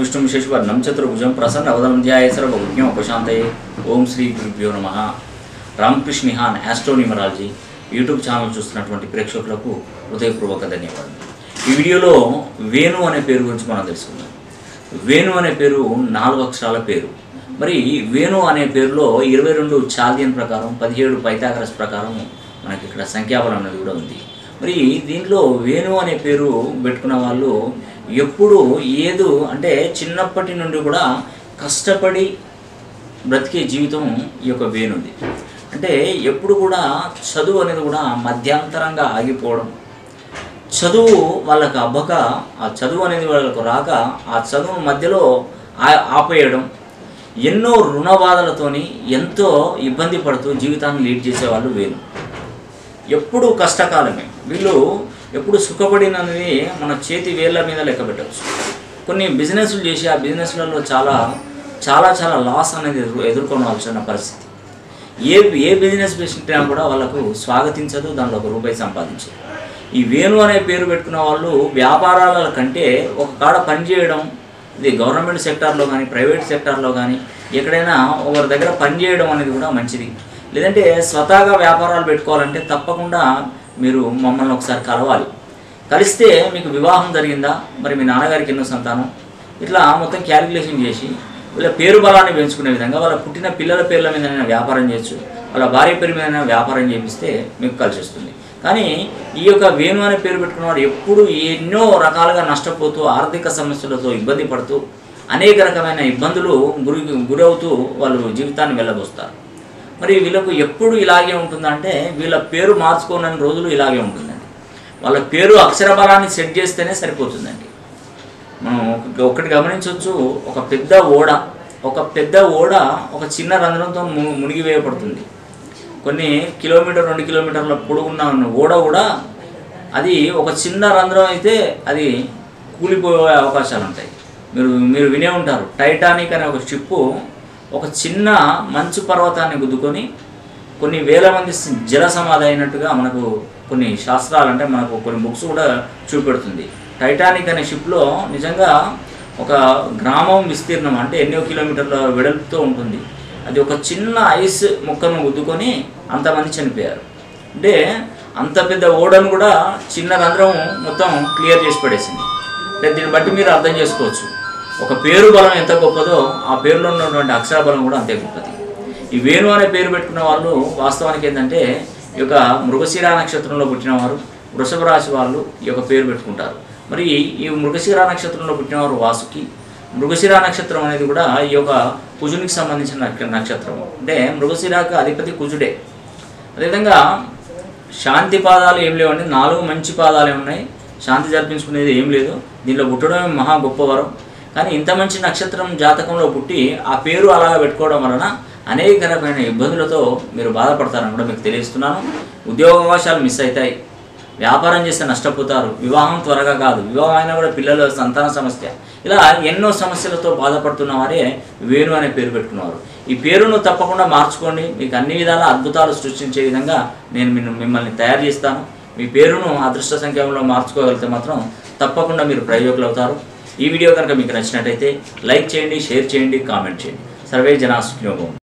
విష్ణుం శశివర్ణం చతుర్భుజం ప్రసన్న అవదనం ధ్యాయ సర్వజ్ఞం ఉపశాంతయే ఓం శ్రీ గురుభ్యో నమ Ramakrishna Nihan astronumerology YouTube channel చూస్తున్నటువంటి ప్రేక్షకులకు హృదయపూర్వక ధన్యవాదాలు ఈ వీడియోలో వేణు అనే పేరు గురించి మనం తెలుసుకుందాం వేణు అనే పేరు నాలుగు అక్షరాల పేరు మరి వేణు అనే పేరులో ఇరవై రెండు చాల్దియన్ ప్రకారం పదిహేడు పైథాగరస్ ప్రకారం మనకి ఇక్కడ సంఖ్యాబలం అనేది కూడా ఉంది మరి దీంట్లో వేణు అనే పేరు పెట్టుకున్న వాళ్ళు ఎప్పుడు ఏదో అంటే చిన్నప్పటి నుండి కూడా కష్టపడి బ్రతికే జీవితం ఈ యొక్క వేణుది అంటే ఎప్పుడు కూడా చదువు అనేది కూడా మధ్యాంతరంగా ఆగిపోవడం చదువు వాళ్ళకి అబ్బక ఆ చదువు అనేది వాళ్ళకు రాక ఆ చదువు మధ్యలో ఆ- ఆపేయడం ఎన్నో రుణ బాధలతోని ఎంతో ఇబ్బంది పడుతూ జీవితాన్ని లీడ్ చేసేవాళ్ళు వేరు ఎప్పుడు కష్టకాలమే వీళ్ళు ఎప్పుడు సుఖపడినది మన చేతి వేళ్ళ మీద లెక్క పెట్టవచ్చు కొన్ని బిజినెస్లు చేసి ఆ బిజినెస్లలో చాలా చాలా చాలా లాస్ అనేది ఎదురు ఎదుర్కోవాల్సిన పరిస్థితి ఏ ఏ బిజినెస్ పెట్టినా కూడా వాళ్ళకు స్వాగతించదు దాంట్లో ఒక రూపాయి సంపాదించదు ఈ వేణు అనే పేరు పెట్టుకున్న వాళ్ళు వ్యాపారాల కంటే ఒక కాడ పనిచేయడం ఇది గవర్నమెంట్ సెక్టార్లో కానీ ప్రైవేట్ సెక్టార్లో కానీ ఎక్కడైనా ఒకరి దగ్గర పనిచేయడం అనేది కూడా మంచిది లేదంటే స్వతహాగా వ్యాపారాలు పెట్టుకోవాలంటే తప్పకుండా మీరు మమ్మల్ని ఒకసారి కలవాలి కలిస్తే మీకు వివాహం జరిగిందా మరి మీ నాన్నగారికి ఎన్నో సంతానం ఇట్లా మొత్తం క్యాలిక్యులేషన్ చేసి వీళ్ళ పేరు బలాన్ని పెంచుకునే విధంగా వాళ్ళ పుట్టిన పిల్లల పేర్ల మీద వ్యాపారం చేయొచ్చు వాళ్ళ భార్య పేరు మీద వ్యాపారం చేపిస్తే మీకు కలిసి వస్తుంది కానీ ఈ యొక్క వేణు అనే పేరు పెట్టుకున్నవాడు ఎప్పుడు ఎన్నో రకాలుగా నష్టపోతూ ఆర్థిక సమస్యలతో ఇబ్బంది పడుతూ అనేక రకమైన ఇబ్బందులు గురి గురవుతూ వాళ్ళు జీవితాన్ని వెళ్ళబోస్తారు మరి వీళ్ళకు ఎప్పుడు ఇలాగే ఉంటుందంటే వీళ్ళ పేరు మార్చుకోనని రోజులు ఇలాగే ఉంటుందండి వాళ్ళ పేరు అక్షర బలాన్ని సెట్ చేస్తేనే సరిపోతుందండి మనం ఒక- ఒకటి గమనించవచ్చు ఒక పెద్ద ఓడ ఒక పెద్ద ఓడ ఒక చిన్న రంధ్రంతో ము- మునిగివేయబడుతుంది కొన్ని కిలోమీటర్ రెండు కిలోమీటర్ల పొడుగున్న ఓడ కూడా అది ఒక చిన్న రంధ్రం అయితే అది కూలిపోయే అవకాశాలు ఉంటాయి మీరు మీరు వినే ఉంటారు టైటానిక్ అనే ఒక షిప్పు ఒక చిన్న మంచు పర్వతాన్ని గుద్దుకొని కొన్ని వేల మంది సి- జల సమాధి అయినట్టుగా మనకు కొన్ని శాస్త్రాలు అంటే మనకు కొన్ని బుక్స్ కూడా చూపెడుతుంది టైటానిక్ అనే షిప్లో నిజంగా ఒక గ్రామం విస్తీర్ణం అంటే ఎన్నో కిలోమీటర్ల వెడల్పుతో ఉంటుంది అది ఒక చిన్న ఐస్ ముక్కను గుద్దుకొని అంతమంది చనిపోయారు అంటే అంత పెద్ద ఓడను కూడా చిన్న రంధ్రం మొత్తం క్లియర్ చేసి పడేసింది అంటే దీన్ని బట్టి మీరు అర్థం చేసుకోవచ్చు ఒక పేరు బలం ఎంత గొప్పదో ఆ పేరులో ఉన్నటువంటి అక్షర బలం కూడా అంతే గొప్పది ఈ వేణు అనే పేరు పెట్టుకున్న వాళ్ళు వాస్తవానికి ఏంటంటే ఈ యొక్క మృగశిర నక్షత్రంలో పుట్టిన వారు వృషభ రాశి వాళ్ళు ఈ యొక్క పేరు పెట్టుకుంటారు మరి ఈ మృగశిర నక్షత్రంలో పుట్టిన వారు వాసుకి మృగశిర నక్షత్రం అనేది కూడా ఈ యొక్క కుజునికి సంబంధించిన నక్ష- నక్షత్రం అంటే మృగశిరాకు అధిపతి కుజుడే అదేవిధంగా శాంతి పాదాలు ఏం లేవండి నాలుగు మంచి పాదాలే ఉన్నాయి శాంతి జరిపించుకునేది ఏం లేదు దీనిలో పుట్టడమే మహా గొప్ప వరం కానీ ఇంత మంచి నక్షత్రం జాతకంలో పుట్టి ఆ పేరు అలాగా పెట్టుకోవడం వలన అనేక రకమైన ఇబ్బందులతో మీరు బాధపడతారని కూడా మీకు తెలియజేస్తున్నాను ఉద్యోగ అవకాశాలు మిస్ అవుతాయి వ్యాపారం చేస్తే నష్టపోతారు వివాహం త్వరగా కాదు వివాహం అయినా కూడా పిల్లల సంతాన సమస్య ఇలా ఎన్నో సమస్యలతో బాధపడుతున్న వారే వేణు అనే పేరు పెట్టుకున్నారు ఈ పేరును తప్పకుండా మార్చుకోండి మీకు అన్ని విధాల అద్భుతాలు సృష్టించే విధంగా నేను మిమ్మ- మిమ్మల్ని తయారు చేస్తాను మీ పేరును అదృష్ట సంఖ్యలో మార్చుకోగలిగితే మాత్రం తప్పకుండా మీరు ప్రయోజకులు అవుతారు ఈ వీడియో కనుక మీకు నచ్చినట్టయితే లైక్ చేయండి షేర్ చేయండి కామెంట్ చేయండి సర్వే జనా సుఖినోభవం